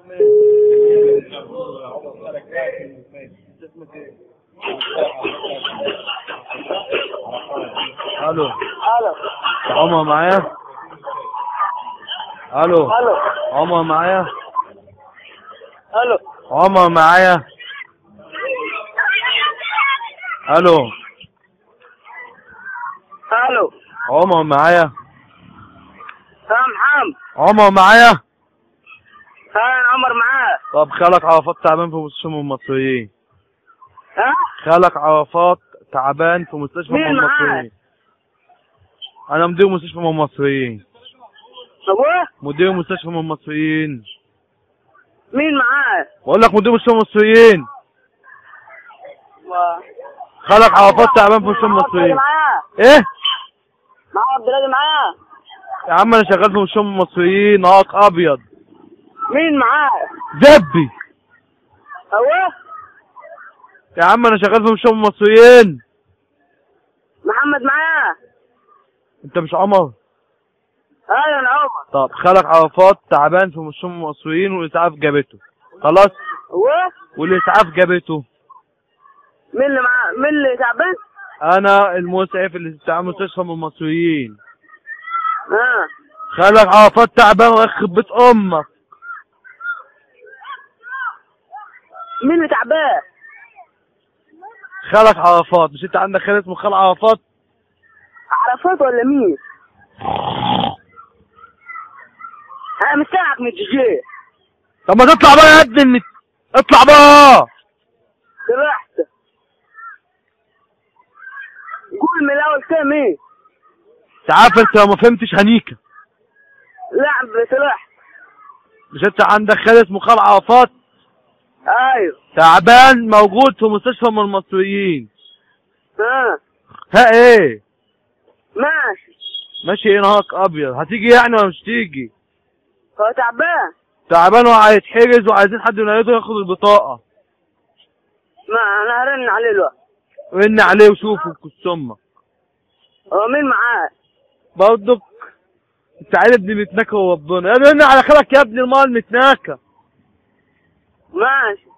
الو الو عمر معايا الو الو عمر معايا الو عمر معايا الو الو عمر معايا سلام محمد عمر معايا سلام عمر معاه طب خالك عرفات تعبان في مستشفى من المصريين ها خالك عرفات تعبان في مستشفى من مين معاه؟ المصريين انا مدير مستشفى من المصريين ابوه مدير مستشفى من المصريين مين معاه بقول لك مدير مستشفى من المصريين و- خالك عرفات تعبان في مستشفى من معاه عبد الهادي المصريين معاه ايه معاه عبد الهادي معاه يا عم انا شغال في مستشفى من المصريين نهارك ابيض مين معاه دبي ابوه يا عم انا شغال في مستشفى من المصريين محمد معاه انت مش عمر ايوه انا عمر طب خالك عرفات تعبان في مستشفى من المصريين والاسعاف جابته خلاص ابوه والاسعاف جابته مين اللي معاه مين اللي تعبان انا المسعف اللي بتاع مستشفى من المصريين ها خالك عرفات تعبان ويخرب بيت امك مين اللي تعبان خالك عرفات مش انت عندك خال اسمه خال عرفات عرفات ولا مين انا مش سامعك من الجي طب ما تطلع بقى يا ابني النت- اطلع بقى سرحت قول من الاول كام ايه انت عارف انت لو ما فهمتش هنيكا لعب سرحت مش انت عندك خال اسمه خال عرفات ايوه تعبان موجود في مستشفى من المصريين ها ها ايه ماشي ماشي ايه نهارك ابيض هتيجي يعني ولا مش تيجي هو تعبان تعبان وهيتحجز وعايزين حد من عيلته ياخد البطاقه ما انا هرن عليه الوقت وإن عليه وشوفه كس امك هو مين معاه برضك انت عيل ابن متناكه وربنا يا ابني على خالك يا ابني المال متناكه ماشي